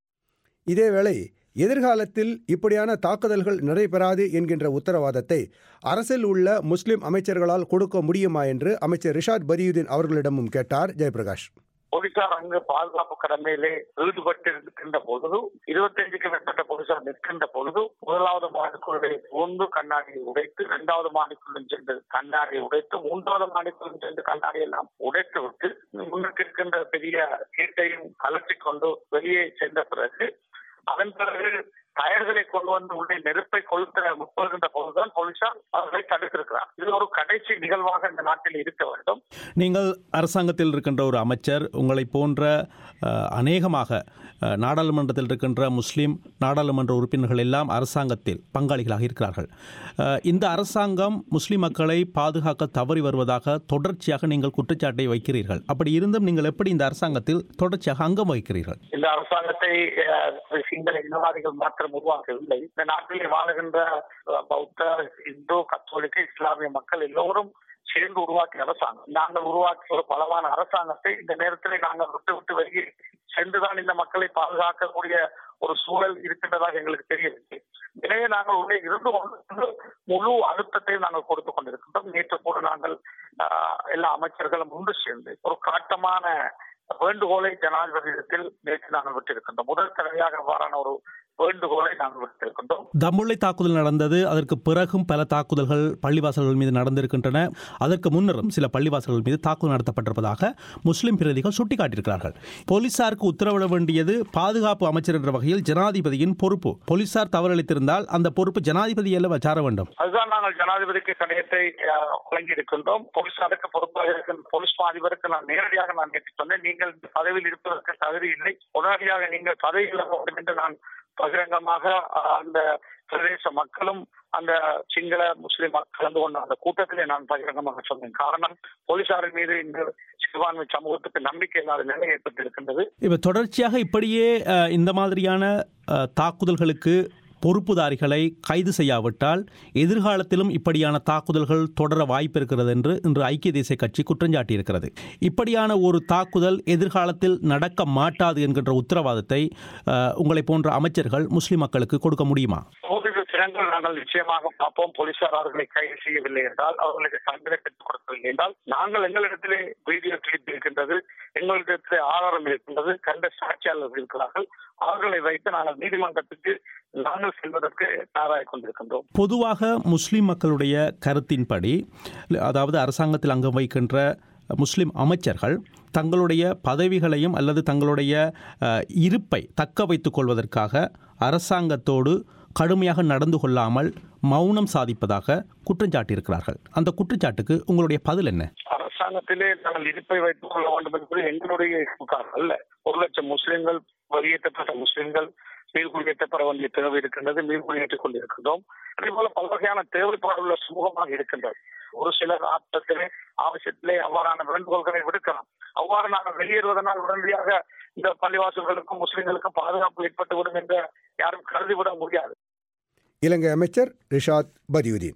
இதேவேளை எதிர்காலத்தில் இப்படியான தாக்குதல்கள் நடைபெறாது என்கின்ற உத்தரவாதத்தை அரசில் உள்ள முஸ்லிம் அமைச்சர்களால் கொடுக்க முடியுமா என்று அமைச்சர் ரிஷாத் பரியுதீன் அவர்களிடமும் கேட்டார் ஜெயபிரகாஷ் போலீசார் அங்கு பாதுகாப்பு கடமையிலே ஈடுபட்டு இருக்கின்ற பொழுது இருபத்தஞ்சுக்கு மேற்பட்ட போலீசார் நிற்கின்ற பொழுது முதலாவது மாடிக்குள்ளே புகுந்து கண்ணாடியை உடைத்து இரண்டாவது மாடிக்குள்ளும் சென்று கண்ணாடியை உடைத்து மூன்றாவது மாடிக்குள்ளும் சென்று கண்ணாடி எல்லாம் உடைத்து விட்டு முன்னுக்கு இருக்கின்ற பெரிய கேட்டையும் கலற்றிக் கொண்டு வெளியே சென்ற பிறகு அதன் பிறகு டயர்களை கொண்டு வந்து உள்ளே நெருப்பை கொளுத்த முற்படுகின்ற போதுதான் போலீசார் அவர்களை தடுத்திருக்கிறார் இது ஒரு கடைசி நிகழ்வாக இந்த நாட்டில் இருக்க வேண்டும் நீங்கள் அரசாங்கத்தில் இருக்கின்ற ஒரு அமைச்சர் உங்களை போன்ற அஹ், அநேகமாக அஹ், நாடாளுமன்றத்தில் இருக்கின்ற முஸ்லிம் நாடாளுமன்ற உறுப்பினர்கள் எல்லாம் அரசாங்கத்தில் பங்காளிகளாக இருக்கிறார்கள் அஹ், இந்த அரசாங்கம் முஸ்லிம் மக்களை பாதுகாக்க தவறி வருவதாக தொடர்ச்சியாக நீங்கள் குற்றச்சாட்டை வைக்கிறீர்கள் அப்படி இருந்தும் நீங்கள் எப்படி இந்த அரசாங்கத்தில் தொடர்ச்சியாக அங்கம் வகிக்கிறீர்கள் இந்த அரசாங்கத்தை அஹ், சிங்கள இனவாதிகள் மாத்திரம் உருவாக்கவில்லை இந்த நாட்டிலே வாழுகின்ற அஹ், பௌத்த இந்து கத்தோலிக்க இஸ்லாமிய மக்கள் எல்லோரும் சேர்ந்து உருவாக்கிய அரசாங்கம் நாங்கள் உருவாக்கிய ஒரு பலமான அரசாங்கத்தை இந்த நேரத்திலே நாங்கள் விட்டு விட்டு வெளியே சென்றுதான் இந்த மக்களை பாதுகாக்கக்கூடிய ஒரு சூழல் இருக்கின்றதாக எங்களுக்கு தெரியவில்லை எனவே நாங்கள் உள்ளே இருந்து கொண்டு முழு அழுத்தத்தையும் நாங்கள் கொடுத்து கொண்டிருக்கின்றோம் நேற்று கூட நாங்கள் ஆஹ், எல்லா அமைச்சர்களும் ஒன்று சேர்ந்து ஒரு காட்டமான வேண்டுகோளை ஜனாதிபதியிடத்தில் நேற்று நாங்கள் விட்டிருக்கின்றோம் முதல் தடவையாக அவ்வாறான ஒரு வேண்டுகோளை நாங்கள் விட்டிருக்கின்றோம் தம்புள்ளை தாக்குதல் நடந்தது அதற்கு பிறகும் பல தாக்குதல்கள் பள்ளிவாசல்கள் மீது நடந்திருக்கின்றன அதற்கு முன்னரும் சில பள்ளிவாசல்கள் மீது தாக்குதல் நடத்தப்பட்டிருப்பதாக முஸ்லிம் பிரதிகள் சுட்டிக்காட்டியிருக்கிறார்கள் போலீசாருக்கு உத்தரவிட வேண்டியது பாதுகாப்பு அமைச்சர் என்ற வகையில் ஜனாதிபதியின் பொறுப்பு போலீசார் தவறளித்திருந்தால் அந்த பொறுப்பு ஜனாதிபதி அல்லவா சார வேண்டும் அதுதான் நாங்கள் ஜனாதிபதிக்கு கடிதத்தை அஹ், வழங்கியிருக்கின்றோம் போலீசாருக்கு பொறுப்பாக இருக்கின்ற போலீஸ் மா அதிபருக்கு நான் நேரடியாக நான் நேற்று சொன்னேன் நீங்கள் இந்த பதவியில் இருப்பதற்கு தகுதி இல்லை உடனடியாக நீங்கள் பதவியில் வர வேண்டும் என்று நான் பகிரங்கமாக அஹ், அந்த பிரதேச மக்களும் அந்த சிங்கள முஸ்லிம் மக்கள் கலந்து கொண்ட அந்த கூட்டத்திலே நான் பகிரங்கமாக சொன்னேன் காரணம் போலீசாரின் மீது இந்த சிறுபான்மை சமூகத்துக்கு நம்பிக்கை இல்லாத நிலை ஏற்பட்டிருக்கின்றது இப்போ தொடர்ச்சியாக இப்படியே அஹ், இந்த மாதிரியான அஹ், தாக்குதல்களுக்கு பொறுப்புதாரிகளை கைது செய்யாவிட்டால் எதிர்காலத்திலும் இப்படியான தாக்குதல்கள் தொடர வாய்ப்பிருக்கிறது என்று இன்று ஐக்கிய தேசிய கட்சி குற்றஞ்சாட்டியிருக்கிறது இப்படியான ஒரு தாக்குதல் எதிர்காலத்தில் நடக்க மாட்டாது என்கின்ற உத்தரவாதத்தை அஹ், உங்களை போன்ற அமைச்சர்கள் முஸ்லிம் மக்களுக்கு கொடுக்க முடியுமா ஓரிரு தினங்கள் நாங்கள் நிச்சயமாக பார்ப்போம் போலீசார் அவர்களை கைது செய்யவில்லை என்றால் அவர்களுக்கு தண்டனை பெற்றுக் கொடுக்கவில்லை என்றால் நாங்கள் எங்களிடத்திலே வீடியோ கிளிப் இருக்கின்றது எங்களிடத்திலே ஆதாரம் இருக்கின்றது கண்ட சாட்சியாளர்கள் இருக்கிறார்கள் அவர்களை வைத்து நாங்கள் நீதிமன்றத்துக்கு நாங்கள் செல்வதற்கு தயாராகிக் கொண்டிருக்கின்றோம் பொதுவாக முஸ்லிம் மக்களுடைய கருத்தின்படி அதாவது அரசாங்கத்தில் அங்கம் வைக்கின்ற முஸ்லிம் அமைச்சர்கள் தங்களுடைய பதவிகளையும் அல்லது தங்களுடைய அஹ், இருப்பை தக்க வைத்துக் கொள்வதற்காக அரசாங்கத்தோடு கடுமையாக நடந்து கொள்ளாமல் மௌனம் சாதிப்பதாக குற்றஞ்சாட்டியிருக்கிறார்கள் அந்த குற்றச்சாட்டுக்கு உங்களுடைய பதில் என்ன அரசாங்கத்திலே நாங்கள் இருப்பை வைத்துக் கொள்ள வேண்டும் என்பது எங்களுடைய புகார் அல்ல ஒரு லட்சம் முஸ்லிம்கள் வெளியேற்றப்பட்ட முஸ்லிம்கள் மீள்குடியேற்றப்பட வேண்டிய தேவை இருக்கின்றது மீள்குடியேற்றிக் கொண்டிருக்கின்றோம் அதே போல பல வகையான தேவைப்பாடுள்ள சமூகமாக இருக்கின்றது ஒரு சிலர் ஆட்டத்திலே ஆவசியத்திலே அவ்வாறான வேண்டுகோள்களை விடுக்கலாம் அவ்வாறு நாங்கள் வெளியேறுவதனால் உடனடியாக இந்த பள்ளிவாசல்களுக்கும் முஸ்லிம்களுக்கும் பாதுகாப்பு ஏற்பட்டுவிடும் என்று யாரும் கருதிவிட முடியாது இலங்கை அமைச்சர் ரிஷாத் பதியுதீன்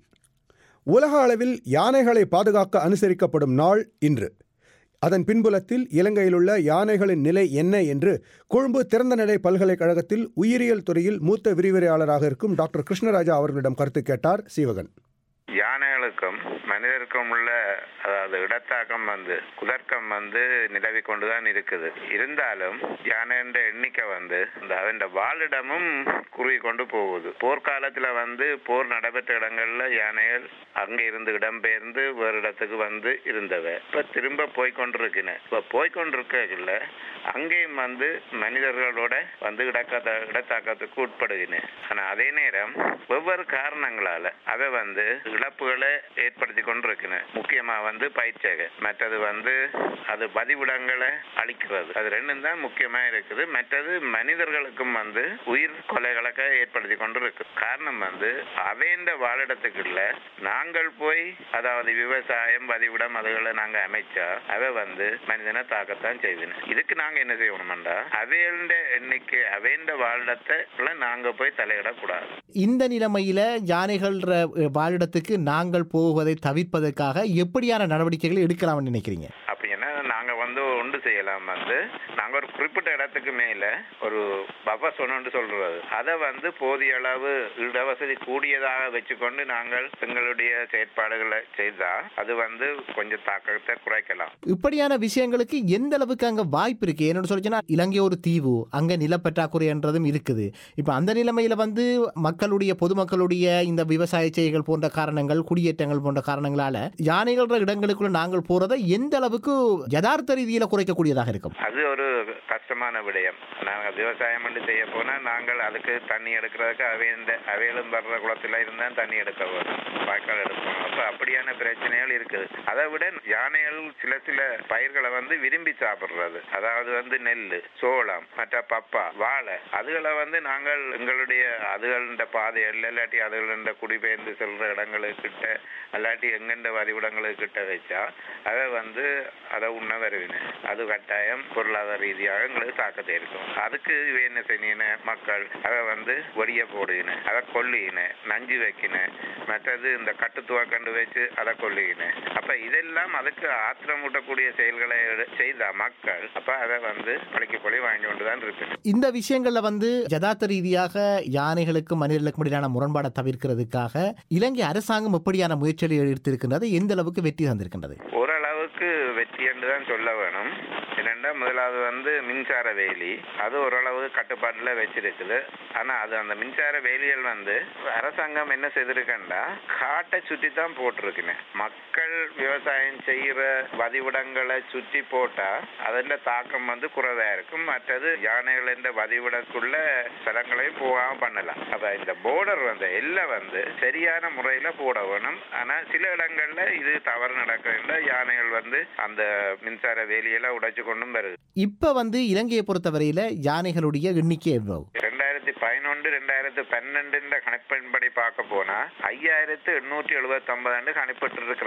உலக அளவில் யானைகளை பாதுகாக்க அனுசரிக்கப்படும் நாள் இன்று அதன் பின்புலத்தில் இலங்கையிலுள்ள யானைகளின் நிலை என்ன என்று கொழும்பு திறந்தநிலை பல்கலைக்கழகத்தில் உயிரியல் துறையில் மூத்த விரிவுரையாளராக இருக்கும் டாக்டர் கிருஷ்ணராஜா அவர்களிடம் கருத்து கேட்டார் சீவகன் யானைகளுக்கும் மனிதருக்கும் உள்ள அதாவது இடத்தாக்கம் வந்து குதர்க்கம் வந்து நிலவி கொண்டுதான் இருக்குது இருந்தாலும் யானைன்ற எண்ணிக்கை வந்து இந்த அதன் வாழிடமும் குறுகி கொண்டு போகுது போர்க்காலத்துல வந்து போர் நடைபெற்ற இடங்கள்ல யானைகள் அங்க இருந்து இடம்பெயர்ந்து வேறு இடத்துக்கு வந்து இருந்தவ இப்ப திரும்ப போய்கொண்டிருக்கின இப்ப போய்கொண்டிருக்கல அங்கேயும் வந்து மனிதர்களோட வந்து இடக்காத்த இடத்தாக்கத்துக்கு உட்படுகின ஆனா அதே நேரம் வெவ்வேறு காரணங்களால அதை வந்து இழப்புகளை ஏற்படுத்தி கொண்டிருக்கின முக்கியமா வந்து பயிற்சியாக மற்றது வந்து அது பதிவிடங்களை அழிக்கிறது அது ரெண்டும் தான் முக்கியமா இருக்குது மற்றது மனிதர்களுக்கும் வந்து உயிர் கொலைகளுக்கு ஏற்படுத்தி கொண்டிருக்கு காரணம் வந்து அவைந்த வாழிடத்துக்குள்ள நாங்கள் போய் அதாவது விவசாயம் பதிவிடம் அதுகளை நாங்க அமைச்சா அவை வந்து மனிதனை தாக்கத்தான் செய்வின இதுக்கு நாங்க என்ன செய்யணும்டா அவையண்ட எண்ணிக்கை அவைந்த வாழிடத்தை நாங்க போய் தலையிடக்கூடாது இந்த நிலைமையில யானைகள் வாழிடத்துக்கு நாங்கள் போவதை தவிர்ப்பதற்காக எப்படியான நடவடிக்கைகளை எடுக்கலாம்னு நினைக்கிறீங்க அப்படின்னா நாங்க வந்து ஒன்று செய்யலாம் வந்து நாங்க ஒரு குறிப்பிட்ட இடத்துக்கு மேல ஒரு பஃபர் சொன்னு சொல்றது அதை வந்து போதிய அளவு இடவசதி கூடியதாக வச்சுக்கொண்டு நாங்கள் எங்களுடைய செயற்பாடுகளை செய்தா அது வந்து கொஞ்சம் தாக்கத்தை குறைக்கலாம் இப்படியான விஷயங்களுக்கு எந்த அளவுக்கு அங்க வாய்ப்பு இருக்கு என்னோட சொல்லிச்சுன்னா இலங்கை ஒரு தீவு அங்க நிலப்பற்றாக்குறைன்றதும் இருக்குது இப்ப அந்த நிலைமையில வந்து மக்களுடைய பொதுமக்களுடைய இந்த விவசாய செய்கைகள் போன்ற காரணங்கள் குடியேற்றங்கள் போன்ற காரணங்களால யானைகள் இடங்களுக்குள்ள நாங்கள் போறதை எந்த அளவுக்கு யதார்த்த ரீதியில குறைக்கக்கூடியதாக இருக்கும் அது ஒரு கஷ்டமான விடயம் நாங்க விவசாயம் பண்ணி செய்ய போனா நாங்கள் அதுக்கு தண்ணி எடுக்கிறதுக்கு அவைந்த அவையிலும் வர்ற குளத்துல இருந்தா தண்ணி எடுக்க வரும் வாய்க்கால் எடுக்கணும் அப்ப அப்படியான பிரச்சனைகள் இருக்குது அதை விட யானைகள் சில சில பயிர்களை வந்து விரும்பி சாப்பிடுறது அதாவது வந்து நெல் சோளம் மற்ற பப்பா வாழை அதுகளை வந்து நாங்கள் எங்களுடைய அதுகளின் பாதைகள் இல்லாட்டி அதுகளின் குடிபெயர்ந்து செல்ற இடங்களுக்கிட்ட இல்லாட்டி எங்கெண்ட வதிவிடங்களுக்கு கிட்ட வச்சா அதை வந்து அதை உண்ண வருவின அது கட்டாயம் பொருளாதார ரீதியாக எங்களுக்கு தாக்கத்தை இருக்கும் அதுக்கு இவ என்ன செய்யின மக்கள் அதை வந்து ஒடிய போடுகின அதை கொல்லுகின நஞ்சு வைக்கின மற்றது இந்த கட்டுத்துவ கண்டு வச்சு அதை கொல்லுகின அப்ப இதெல்லாம் அதுக்கு ஆத்திரமூட்டக்கூடிய செயல்களை எடு- செய்த மக்கள் அப்ப அதை வந்து பழிக்கு பழி வாங்கி கொண்டுதான் இருப்பின இந்த விஷயங்கள்ல வந்து யதார்த்த ரீதியாக யானைகளுக்கும் மனிதர்களுக்கும் இடையிலான முரண்பாடை தவிர்க்கிறதுக்காக இலங்கை அரசாங்கம் எப்படியான முயற்சிகளை எடுத்திருக்கின்றது எந்த அளவுக்கு வெற்றி தந்திருக்கின்றது ஓரளவுக்கு வெற்றி என்று தான் சொல்ல வேணும் என்னென்னா முதலாவது வந்து மின்சார வேலி அது ஓரளவு கட்டுப்பாட்டுல வச்சிருக்குது ஆனா அது அந்த மின்சார வேலிகள் வந்து அரசாங்கம் என்ன செய்திருக்கேன்டா காட்டை சுற்றி தான் போட்டிருக்குன்னு மக்கள் விவசாயம் செய்யற வதிவிடங்களை சுற்றி போட்டா அதன் தாக்கம் வந்து குறைவா இருக்கும் மற்றது யானைகளின் வதிவிடக்குள்ள ஸ்தலங்களையும் போகாம பண்ணலாம் அப்ப இந்த போர்டர் வந்து எல்லாம் வந்து சரியான முறையில போட வேணும் ஆனா சில இடங்கள்ல இது தவறு நடக்கின்ற யானைகள் வந்து அந்த மின்சார வேலியெல்லாம் உடைச்சு கொண்டும் வருது இப்ப வந்து இலங்கையை பொறுத்தவரையில யானைகளுடைய எண்ணிக்கை எவ்வளவு ரெண்டாயிரத்தி பதினொன்று ரெண்டாயிரத்தி பன்னெண்டு கணக்கின்படி பார்க்க போனா ஐயாயிரத்து எண்ணூற்றி எழுபத்தி ஒன்பது கணிப்பிட்டு இருக்கிறார்கள்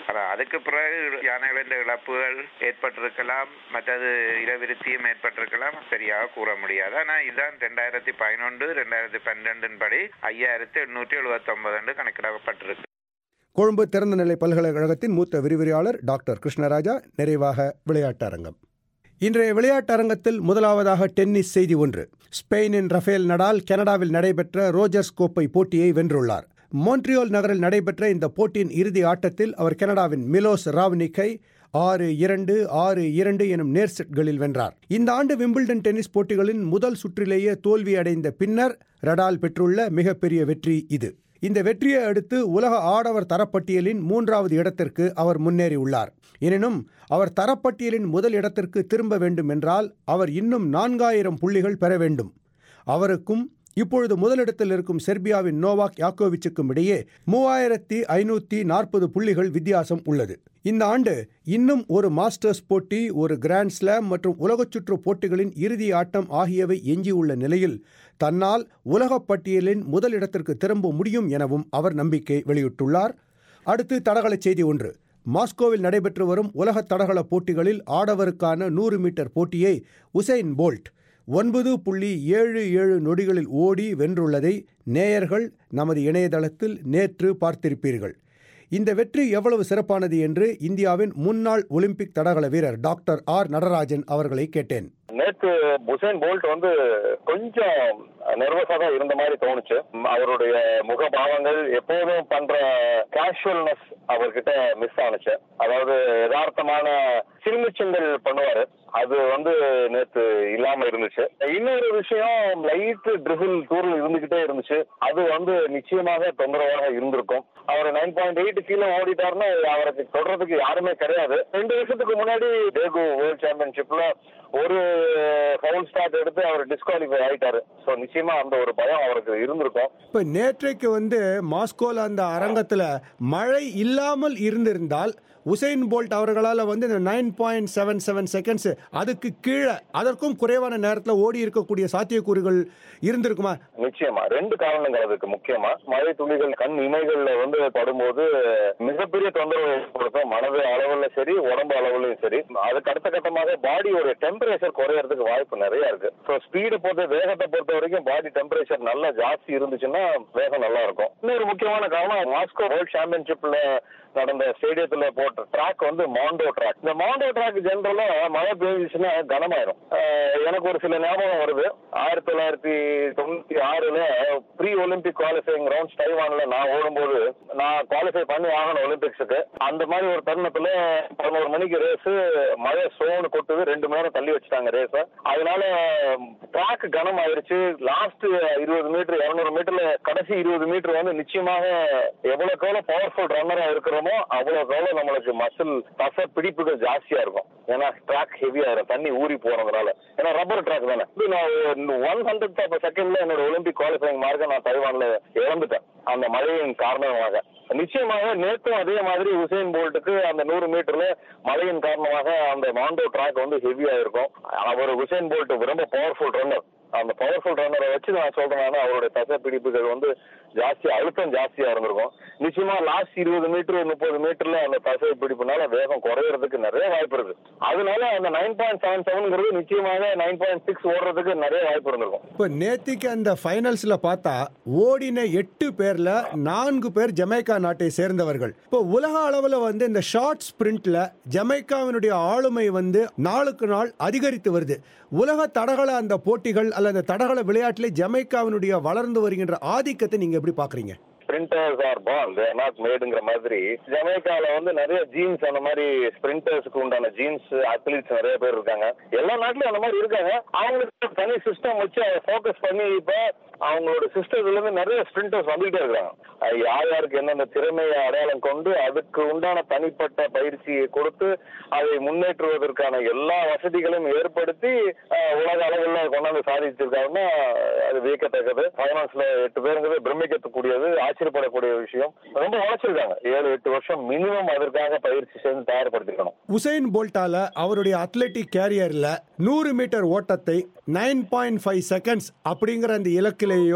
ஆனா அதுக்கு பிறகு யானைகளின் இழப்புகள் ஏற்பட்டிருக்கலாம் மற்றது இடவிருத்தியும் ஏற்பட்டிருக்கலாம் சரியாக கூற முடியாது ஆனா இதுதான் ரெண்டாயிரத்தி பதினொன்று ரெண்டாயிரத்தி பன்னெண்டின் படி ஐயாயிரத்தி எண்ணூற்றி எழுபத்தி ஒன்பது என்று கணக்கிடப்பட்டிருக்கு கொழும்பு திறந்தநிலை பல்கலைக்கழகத்தின் மூத்த விரிவுரையாளர் டாக்டர் கிருஷ்ணராஜா நிறைவாக விளையாட்டு அரங்கம் இன்றைய விளையாட்டு அரங்கத்தில் முதலாவதாக டென்னிஸ் செய்தி ஒன்று ஸ்பெயினின் ரஃபேல் நடால் கனடாவில் நடைபெற்ற ரோஜர்ஸ் கோப்பை போட்டியை வென்றுள்ளார் மோன்ட்ரியோல் நகரில் நடைபெற்ற இந்த போட்டியின் இறுதி ஆட்டத்தில் அவர் கனடாவின் மிலோஸ் ராவ்னிக்கை ஆறு இரண்டு ஆறு இரண்டு எனும் நேர் செட்களில் வென்றார் இந்த ஆண்டு விம்பிள்டன் டென்னிஸ் போட்டிகளின் முதல் சுற்றிலேயே தோல்வி அடைந்த பின்னர் ரடால் பெற்றுள்ள மிகப்பெரிய வெற்றி இது இந்த வெற்றியை அடுத்து உலக ஆடவர் தரப்பட்டியலின் மூன்றாவது இடத்திற்கு அவர் முன்னேறியுள்ளார் எனினும் அவர் தரப்பட்டியலின் முதல் இடத்திற்கு திரும்ப வேண்டும் என்றால் அவர் இன்னும் நான்காயிரம் புள்ளிகள் பெற வேண்டும் அவருக்கும் இப்பொழுது முதலிடத்தில் இருக்கும் செர்பியாவின் நோவாக் யாக்கோவிச்சுக்கும் இடையே மூவாயிரத்தி ஐநூற்றி நாற்பது புள்ளிகள் வித்தியாசம் உள்ளது இந்த ஆண்டு இன்னும் ஒரு மாஸ்டர்ஸ் போட்டி ஒரு கிராண்ட் ஸ்லாம் மற்றும் உலகச் சுற்று போட்டிகளின் இறுதி ஆட்டம் ஆகியவை எஞ்சியுள்ள நிலையில் தன்னால் உலகப் பட்டியலின் முதலிடத்திற்கு திரும்ப முடியும் எனவும் அவர் நம்பிக்கை வெளியிட்டுள்ளார் அடுத்து தடகள செய்தி ஒன்று மாஸ்கோவில் நடைபெற்று வரும் உலக தடகள போட்டிகளில் ஆடவருக்கான நூறு மீட்டர் போட்டியை உசைன் போல்ட் ஒன்பது புள்ளி ஏழு ஏழு நொடிகளில் ஓடி வென்றுள்ளதை நேயர்கள் நமது இணையதளத்தில் நேற்று பார்த்திருப்பீர்கள் இந்த வெற்றி எவ்வளவு சிறப்பானது என்று இந்தியாவின் முன்னாள் ஒலிம்பிக் தடகள வீரர் டாக்டர் ஆர் நடராஜன் அவர்களை கேட்டேன் நேற்று புசேன் போல்ட் வந்து கொஞ்சம் நர்வஸா தான் இருந்த மாதிரி தோணுச்சு அவருடைய முகபாவங்கள் எப்போதும் பண்ற கேஷுவல்னஸ் அவர்கிட்ட மிஸ் ஆனுச்சு அதாவது யதார்த்தமான சிறுமிச்சங்கள் பண்ணுவாரு அது வந்து நேத்து இல்லாம இருந்துச்சு இன்னொரு விஷயம் லைட் ட்ரிபிள் தூரல் இருந்துகிட்டே இருந்துச்சு அது வந்து நிச்சயமாக தொந்தரவாக இருந்திருக்கும் அவர் நைன் பாயிண்ட் எயிட் கீழே ஓடிட்டாருன்னா அவருக்கு தொடர்றதுக்கு யாருமே கிடையாது ரெண்டு வருஷத்துக்கு முன்னாடி டேகு வேர்ல்ட் சாம்பியன்ஷிப்ல ஒரு ஃபவுல் ஸ்டார்ட் எடுத்து அவர் டிஸ்குவாலிஃபை ஆயிட்டாரு ஸோ நிச்சயமா அந்த ஒரு பயம் அவருக்கு இருந்திருக்கும் இப்போ நேற்றைக்கு வந்து மாஸ்கோல அந்த அரங்கத்தில் மழை இல்லாமல் இருந்திருந்தால் உசைன் போல்ட் அவர்களால் வந்து இந்த nine point seven seven seconds அதுக்கு கீழே அதற்கும் குறைவான நேரத்தில் ஓடி இருக்கக்கூடிய சாத்தியக்கூறுகள் இருந்திருக்குமா நிச்சயமா ரெண்டு காரணங்கள் அதுக்கு முக்கியமா மழை துளிகள் கண் இமைகள்ல வந்து படும்போது மிகப்பெரிய தொந்தரவு ஏற்படுத்தும் மனது அளவுல சரி உடம்பு அளவுலயும் சரி அதுக்கு அடுத்த கட்டமாக பாடியோட டெம்பரேச்சர் குறையறதுக்கு வாய்ப்பு நிறைய இருக்கு ஸோ ஸ்பீடு பொறுத்த வேகத்தை பொறுத்த வரைக்கும் பாடி டெம்பரேச்சர் நல்லா ஜாஸ்தி இருந்துச்சுன்னா வேகம் நல்லா இருக்கும் இன்னொரு முக்கியமான காரணம் மாஸ்கோ வேர்ல்ட் சாம்பியன்ஷிப்ல நடந்த ஸ்டேடியத்துல போட்ட ட்ராக் வந்து மாண்டோ ட்ராக் இந்த மாண்டோ ட்ராக் ஜென்ரலா மழை பெய்ஞ்சிச்சுன்னா கனமாயிரும் எனக்கு ஒரு சில ஞாபகம் வருது ஆயிரத்தி தொள்ளாயிரத்தி தொண்ணூத்தி ஆறுல ப்ரீ ஒலிம்பிக் குவாலிஃபைங் ரவுண்ட்ஸ் டைவான்ல நான் ஓடும்போது நான் குவாலிஃபை பண்ணி ஆகணும் ஒலிம்பிக்ஸுக்கு அந்த மாதிரி ஒரு தருணத்துல பதினோரு மணிக்கு ரேஸ் மழை சோனு கொட்டுது ரெண்டு மணி நேரம் தள்ளி வச்சுட்டாங்க ரேஸ அதனால ட்ராக் கனம் ஆயிருச்சு லாஸ்ட் இருபது மீட்டர் இருநூறு மீட்டர்ல கடைசி இருபது மீட்டர் வந்து நிச்சயமாக எவ்வளவுக்கு எவ்வளவு பவர்ஃபுல் ரன்னரா இருக்கிறோமோ அவ்வளவுக்கு எவ்வளவு நம்மளுக்கு மசில் தச பிடிப்புகள் ஜாஸ்தியா இருக்கும் ஏன்னா ட்ராக் ஹெவியா இருக்கும் தண்ணி ஊறி போறதுனால ஏன்னா ரப்பர் ட்ராக் தானே இது நான் ஒன் ஹண்ட்ரட் ஆஃப் செகண்ட்ல என்னோட ஒலிம்பிக் குவாலிஃபைங் மார்க்கை நான் தைவான்ல இழந்துட்டேன் அந்த மழையின் காரணமாக நிச்சயமாக நேற்றும் அதே மாதிரி உசேன் போல்ட்டுக்கு அந்த நூறு மீட்டர்ல மழையின் காரணமாக அந்த மாண்டோ ட்ராக் வந்து ஹெவியா இருக்கும் அவர் உசேன் போல்ட் ரொம்ப பவர்ஃபுல் ரன்னர் அந்த பவர்ஃபுல் ரன்னரை வச்சு நான் சொல்றேன் அவருடைய தசை பிடிப்புகள் வந்து ஜாஸ்தி அழுத்தம் ஜாஸ்தியா இருந்திருக்கும் நிச்சயமா லாஸ்ட் இருபது மீட்டர் முப்பது மீட்டர்ல அந்த தசை பிடிப்புனால வேகம் குறையறதுக்கு நிறைய வாய்ப்பு இருக்கு அதனால அந்த நைன் பாயிண்ட் செவன் செவன்ங்கிறது நிச்சயமாக நைன் பாயிண்ட் சிக்ஸ் ஓடுறதுக்கு நிறைய வாய்ப்பு இருந்திருக்கும் இப்போ நேத்திக்கு அந்த ஃபைனல்ஸ்ல பார்த்தா ஓடின எட்டு பேர்ல நான்கு பேர் ஜமைக்கா நாட்டை சேர்ந்தவர்கள் இப்போ உலக அளவில் வந்து இந்த ஷார்ட் ஸ்பிரிண்ட்ல ஜமைக்காவினுடைய ஆளுமை வந்து நாளுக்கு நாள் அதிகரித்து வருது உலக தடகள அந்த போட்டிகள் அல்லது தடகள விளையாட்டிலே ஜமைக்காவினுடைய வளர்ந்து வருகின்ற ஆதிக்கத்தை நீங்க எப்படி பாக்குறீங்க sprinters are born they're not மேடுங்கிற மாதிரி ஜமைக்கால வந்து நிறைய ஜீன்ஸ் அந்த மாதிரி ஸ்பிரிண்டர்ஸ்க்கு உண்டான ஜீன்ஸ் அத்லீட்ஸ் நிறைய பேர் இருக்காங்க எல்லா நாட்டிலும் அந்த மாதிரி இருக்காங்க அவங்களுக்கு தனி சிஸ்டம் வச்சு அதை ஃபோக்கஸ் பண்ணி இப்ப அவங்களோட சிஸ்டர்ஸ்ல இருந்து நிறைய ஸ்பிரிண்டர்ஸ் வந்துகிட்டே இருக்காங்க யார் யாருக்கு எந்தெந்த திறமையை அடையாளம் கொண்டு அதுக்கு உண்டான தனிப்பட்ட பயிற்சியை கொடுத்து அதை முன்னேற்றுவதற்கான எல்லா வசதிகளையும் ஏற்படுத்தி உலக அளவில் கொண்டாந்து சாதிச்சிருக்காங்கன்னா அது வியக்கத்தக்கது ஃபைனான்ஸ்ல எட்டு பேருங்கிறது பிரமிக்கக்கூடியது ஆச்சரியப்படக்கூடிய விஷயம் ரொம்ப உழைச்சிருக்காங்க ஏழு எட்டு வருஷம் மினிமம் அதற்காக பயிற்சி செய்து தயார்படுத்திக்கணும் உசைன் போல்ட்டால அவருடைய அத்லெட்டிக் கேரியர்ல நூறு மீட்டர் ஓட்டத்தை நைன் பாயிண்ட் ஃபைவ் செகண்ட்ஸ் அப்படிங்கிற அந்த இலக்கிலேயோ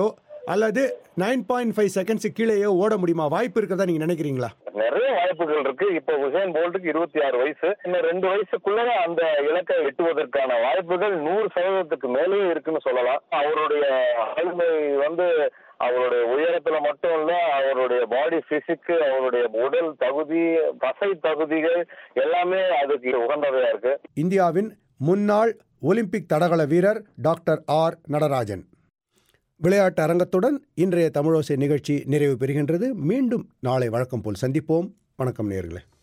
அல்லது நைன் பாயிண்ட் ஃபைவ் செகண்ட்ஸ் கீழேயோ ஓட முடியுமா வாய்ப்பு இருக்கிறதா நீங்க நினைக்கிறீங்களா நிறைய வாய்ப்புகள் இருக்கு இப்ப உசேன் போல்ட்டுக்கு இருபத்தி ஆறு வயசு இன்னும் ரெண்டு வயசுக்குள்ள அந்த இலக்கை எட்டுவதற்கான வாய்ப்புகள் நூறு சதவீதத்துக்கு மேலேயும் இருக்குன்னு சொல்லலாம் அவருடைய ஆளுமை வந்து அவருடைய உயரத்துல மட்டும் இல்ல அவருடைய பாடி பிசிக்கு அவருடைய உடல் தகுதி தசை தகுதிகள் எல்லாமே அதுக்கு உகந்ததையா இருக்கு இந்தியாவின் முன்னாள் ஒலிம்பிக் தடகள வீரர் டாக்டர் ஆர் நடராஜன் விளையாட்டு அரங்கத்துடன் இன்றைய தமிழோசை நிகழ்ச்சி நிறைவு பெறுகின்றது மீண்டும் நாளை வழக்கம் போல் சந்திப்போம் வணக்கம் நேயர்களே